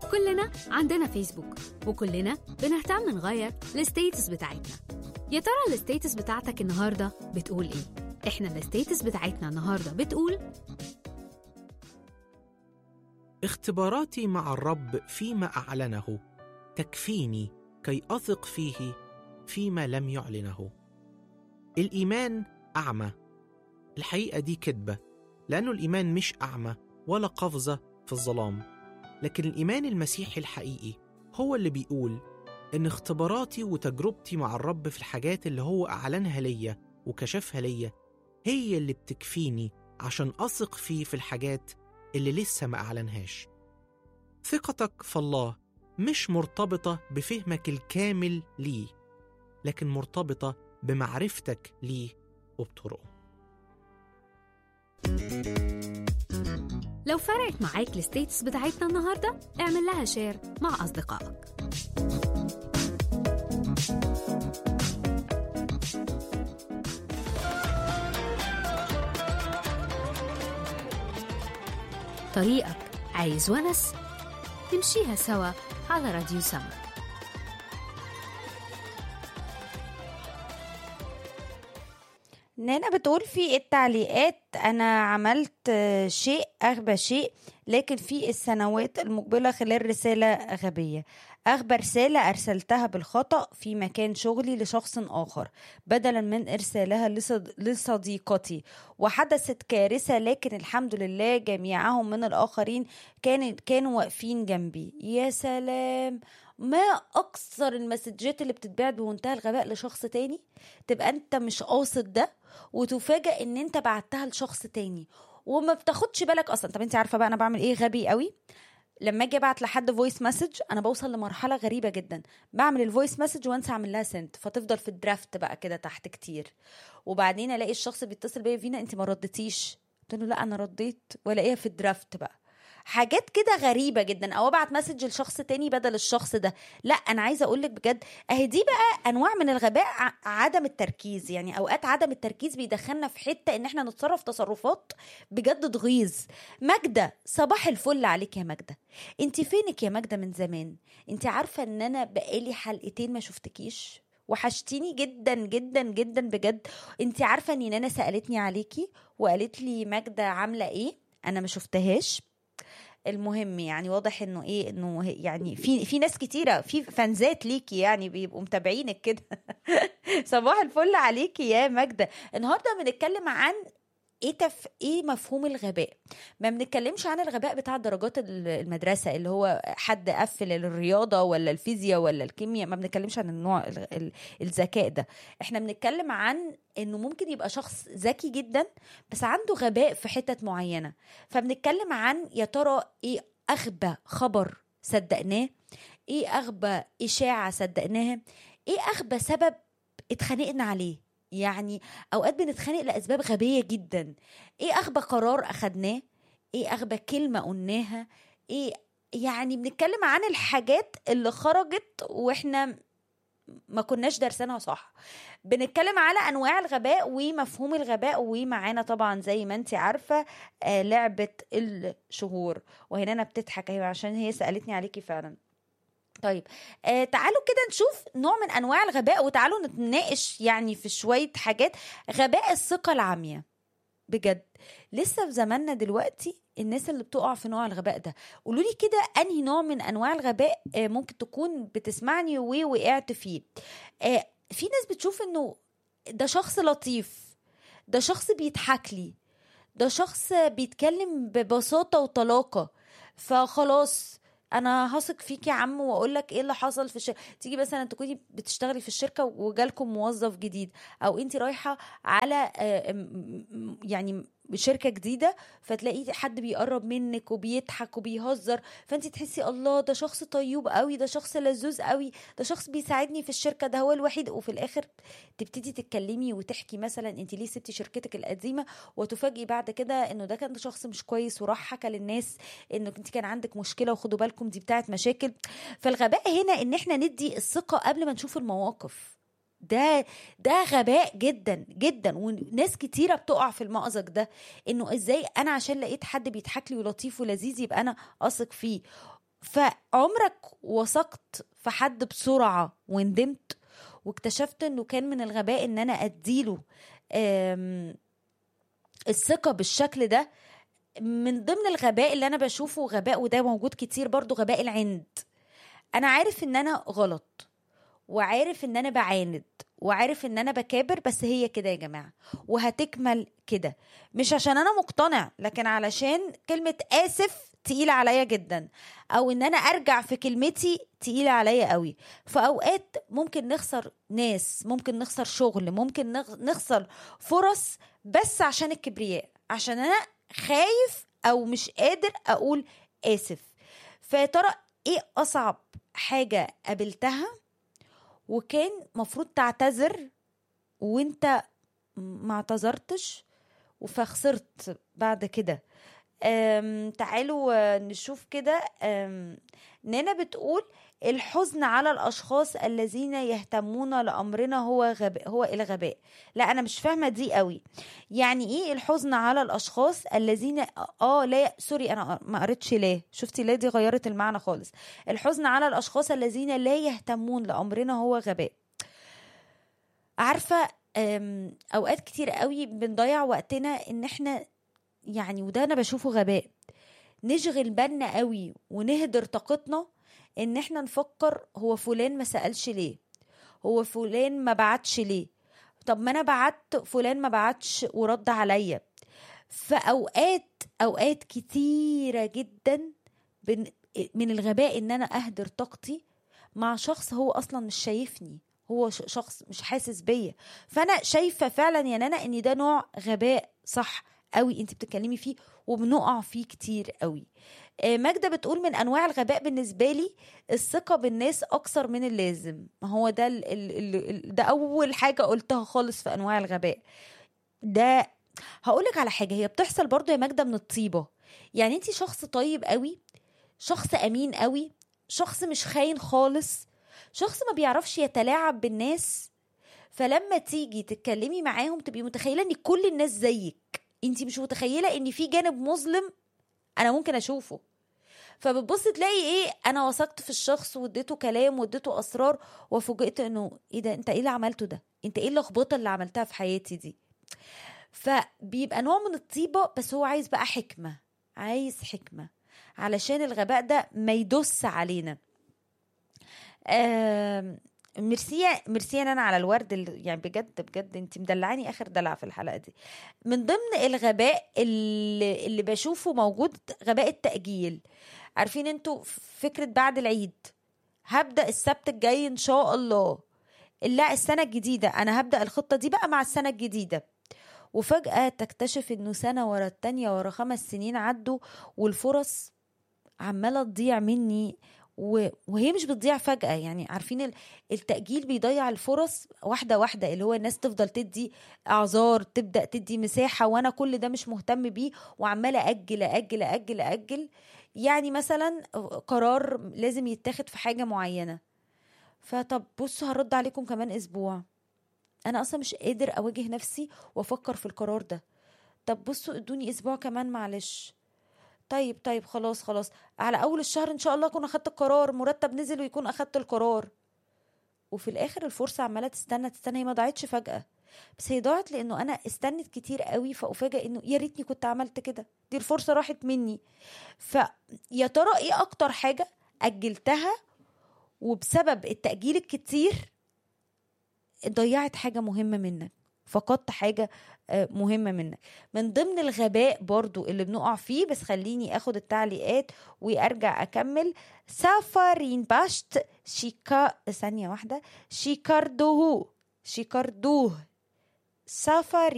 كلنا عندنا فيسبوك وكلنا بنهتم نغير الستيتس بتاعتنا يا ترى الستيتس بتاعتك النهارده بتقول ايه احنا الستيتس بتاعتنا النهارده بتقول اختباراتي مع الرب فيما اعلنه تكفيني كي اثق فيه فيما لم يعلنه الايمان اعمى الحقيقه دي كذبه لانه الايمان مش اعمى ولا قفزه في الظلام لكن الايمان المسيحي الحقيقي هو اللي بيقول ان اختباراتي وتجربتي مع الرب في الحاجات اللي هو اعلنها ليا وكشفها ليا هي اللي بتكفيني عشان اثق فيه في الحاجات اللي لسه ما أعلنهاش ثقتك في الله مش مرتبطة بفهمك الكامل ليه لكن مرتبطة بمعرفتك ليه وبطرقه لو فرقت معاك الستيتس بتاعتنا النهارده اعمل لها شير مع أصدقائك طريقك عايز ونس نمشيها سوا على راديو سما نانا بتقول في التعليقات أنا عملت آه، شيء أغبى شيء لكن في السنوات المقبلة خلال رسالة غبية أغبى رسالة أرسلتها بالخطأ في مكان شغلي لشخص آخر بدلا من إرسالها لصد... لصديقتي وحدثت كارثة لكن الحمد لله جميعهم من الآخرين كان... كانوا واقفين جنبي يا سلام ما أكثر المسجات اللي بتتبعت بمنتهى الغباء لشخص تاني تبقى أنت مش قاصد ده وتفاجأ ان انت بعتها لشخص تاني وما بتاخدش بالك اصلا طب انت عارفه بقى انا بعمل ايه غبي قوي لما اجي ابعت لحد فويس مسج انا بوصل لمرحله غريبه جدا بعمل الفويس مسج وانسى اعمل لها سنت فتفضل في الدرافت بقى كده تحت كتير وبعدين الاقي الشخص بيتصل بيا فينا انت ما ردتيش قلت له لا انا رديت والاقيها في الدرافت بقى حاجات كده غريبة جدا او ابعت مسج لشخص تاني بدل الشخص ده لا انا عايزة اقولك بجد اهي دي بقى انواع من الغباء ع- عدم التركيز يعني اوقات عدم التركيز بيدخلنا في حتة ان احنا نتصرف تصرفات بجد تغيظ ماجدة صباح الفل عليك يا ماجدة انت فينك يا ماجدة من زمان انت عارفة ان انا بقالي حلقتين ما شفتكيش وحشتيني جدا جدا جدا بجد انت عارفه ان نانا سالتني عليكي وقالت لي ماجده عامله ايه انا ما شفتهاش المهم يعني واضح انه ايه انه هي- يعني في في ناس كتيره في فانزات ليكي يعني بيبقوا متابعينك كده صباح الفل عليكي يا ماجده النهارده بنتكلم عن ايه تف... ايه مفهوم الغباء ما بنتكلمش عن الغباء بتاع درجات ال- المدرسه اللي هو حد قفل الرياضه ولا الفيزياء ولا الكيمياء ما بنتكلمش عن النوع ال- ال- الذكاء ده احنا بنتكلم عن انه ممكن يبقى شخص ذكي جدا بس عنده غباء في حتت معينه فبنتكلم عن يا ترى ايه اغبى خبر صدقناه ايه اغبى اشاعه صدقناها ايه اغبى سبب اتخانقنا عليه يعني اوقات بنتخانق لاسباب غبيه جدا ايه اغبى قرار اخدناه ايه اغبى كلمه قلناها ايه يعني بنتكلم عن الحاجات اللي خرجت واحنا ما كناش دارسينها صح بنتكلم على انواع الغباء ومفهوم الغباء ومعانا طبعا زي ما انت عارفه آه لعبه الشهور وهنا انا بتضحك ايوه عشان هي سالتني عليكي فعلا طيب آه تعالوا كده نشوف نوع من انواع الغباء وتعالوا نتناقش يعني في شويه حاجات غباء الثقه العاميه بجد لسه في زماننا دلوقتي الناس اللي بتقع في نوع الغباء ده قولوا لي كده انهي نوع من انواع الغباء آه، ممكن تكون بتسمعني ووقعت فيه آه، في ناس بتشوف انه ده شخص لطيف ده شخص بيضحك لي ده شخص بيتكلم ببساطة وطلاقة فخلاص انا هثق فيك يا عم واقول لك ايه اللي حصل في الشركه تيجي مثلا تكوني بتشتغلي في الشركه وجالكم موظف جديد او انت رايحه على آه، م- م- يعني شركه جديده فتلاقي حد بيقرب منك وبيضحك وبيهزر فانت تحسي الله ده شخص طيوب قوي ده شخص لذوذ قوي ده شخص بيساعدني في الشركه ده هو الوحيد وفي الاخر تبتدي تتكلمي وتحكي مثلا انت ليه سبتي شركتك القديمه وتفاجئي بعد كده انه ده كان شخص مش كويس وراح حكى للناس انك انت كان عندك مشكله وخدوا بالكم دي بتاعت مشاكل فالغباء هنا ان احنا ندي الثقه قبل ما نشوف المواقف ده ده غباء جدا جدا وناس كتيره بتقع في المأزق ده انه ازاي انا عشان لقيت حد بيضحك لي ولطيف ولذيذ يبقى انا اثق فيه فعمرك وثقت في حد بسرعة وندمت واكتشفت انه كان من الغباء ان انا اديله آم، الثقة بالشكل ده من ضمن الغباء اللي انا بشوفه غباء وده موجود كتير برضو غباء العند انا عارف ان انا غلط وعارف ان انا بعاند وعارف ان انا بكابر بس هي كده يا جماعه وهتكمل كده مش عشان انا مقتنع لكن علشان كلمه اسف تقيله عليا جدا او ان انا ارجع في كلمتي تقيله عليا قوي فاوقات ممكن نخسر ناس ممكن نخسر شغل ممكن نخ- نخسر فرص بس عشان الكبرياء عشان انا خايف او مش قادر اقول اسف فيا ترى ايه اصعب حاجه قابلتها وكان مفروض تعتذر وانت ما اعتذرتش فخسرت بعد كده أم، تعالوا آه، نشوف كده أم، نانا بتقول الحزن على الاشخاص الذين يهتمون لامرنا هو غباء هو الغباء لا انا مش فاهمه دي قوي يعني ايه الحزن على الاشخاص الذين اه لا سوري انا ما قريتش ليه شفتي ليه دي غيرت المعنى خالص الحزن على الاشخاص الذين لا يهتمون لامرنا هو غباء عارفه أم، اوقات كتير قوي بنضيع وقتنا ان احنا يعني وده انا بشوفه غباء نشغل بالنا قوي ونهدر طاقتنا ان احنا نفكر هو فلان ما سألش ليه هو فلان ما بعتش ليه طب ما انا بعت فلان ما بعتش ورد عليا فاوقات اوقات كتيره جدا بن من الغباء ان انا اهدر طاقتي مع شخص هو اصلا مش شايفني هو ش- شخص مش حاسس بيا فانا شايفه فعلا يا نانا ان ده نوع غباء صح قوي انت بتتكلمي فيه وبنقع فيه كتير قوي آه، ماجدة بتقول من انواع الغباء بالنسبه لي الثقه بالناس اكثر من اللازم ما هو ده ال ال ال ال- ده اول حاجه قلتها خالص في انواع الغباء ده هقولك على حاجه هي بتحصل برضو يا ماجدة من الطيبه يعني انت شخص طيب قوي شخص امين قوي شخص مش خاين خالص شخص ما بيعرفش يتلاعب بالناس فلما تيجي تتكلمي معاهم تبقي متخيله ان كل الناس زيك انت مش متخيله ان في جانب مظلم انا ممكن اشوفه فبتبص تلاقي ايه انا وثقت في الشخص واديته كلام واديته اسرار وفوجئت انه ايه ده انت ايه اللي عملته ده انت ايه اللخبطه اللي عملتها في حياتي دي فبيبقى نوع من الطيبه بس هو عايز بقى حكمه عايز حكمه علشان الغباء ده ما يدس علينا آم، ميرسي ميرسي انا على الورد اللي يعني بجد بجد انت مدلعاني اخر دلع في الحلقه دي من ضمن الغباء اللي, اللي بشوفه موجود غباء التاجيل عارفين انتوا فكره بعد العيد هبدا السبت الجاي ان شاء الله لا السنه الجديده انا هبدا الخطه دي بقى مع السنه الجديده وفجاه تكتشف انه سنه ورا التانية ورا خمس سنين عدوا والفرص عماله تضيع مني و- وهي مش بتضيع فجأة يعني عارفين ال- التأجيل بيضيع الفرص واحدة واحدة اللي هو الناس تفضل تدي أعذار تبدأ تدي مساحة وأنا كل ده مش مهتم بيه وعمالة أجل أجل أجل أجل يعني مثلا قرار لازم يتاخد في حاجة معينة فطب بصوا هرد عليكم كمان أسبوع أنا أصلا مش قادر أواجه نفسي وأفكر في القرار ده طب بصوا ادوني أسبوع كمان معلش طيب طيب خلاص خلاص على اول الشهر ان شاء الله اكون اخدت القرار مرتب نزل ويكون اخدت القرار وفي الاخر الفرصه عماله تستنى تستنى هي ما ضاعتش فجاه بس هي ضاعت لانه انا استنت كتير قوي فافاجئ انه يا ريتني كنت عملت كده دي الفرصه راحت مني فيا ترى ايه اكتر حاجه اجلتها وبسبب التاجيل الكتير ضيعت حاجه مهمه منك فقدت حاجه آه، مهمه منك من ضمن الغباء برضو اللي بنقع فيه بس خليني اخد التعليقات وارجع اكمل سافارين باشت شيكا ثانية واحدة شيكاردوه شيكاردوه سافارين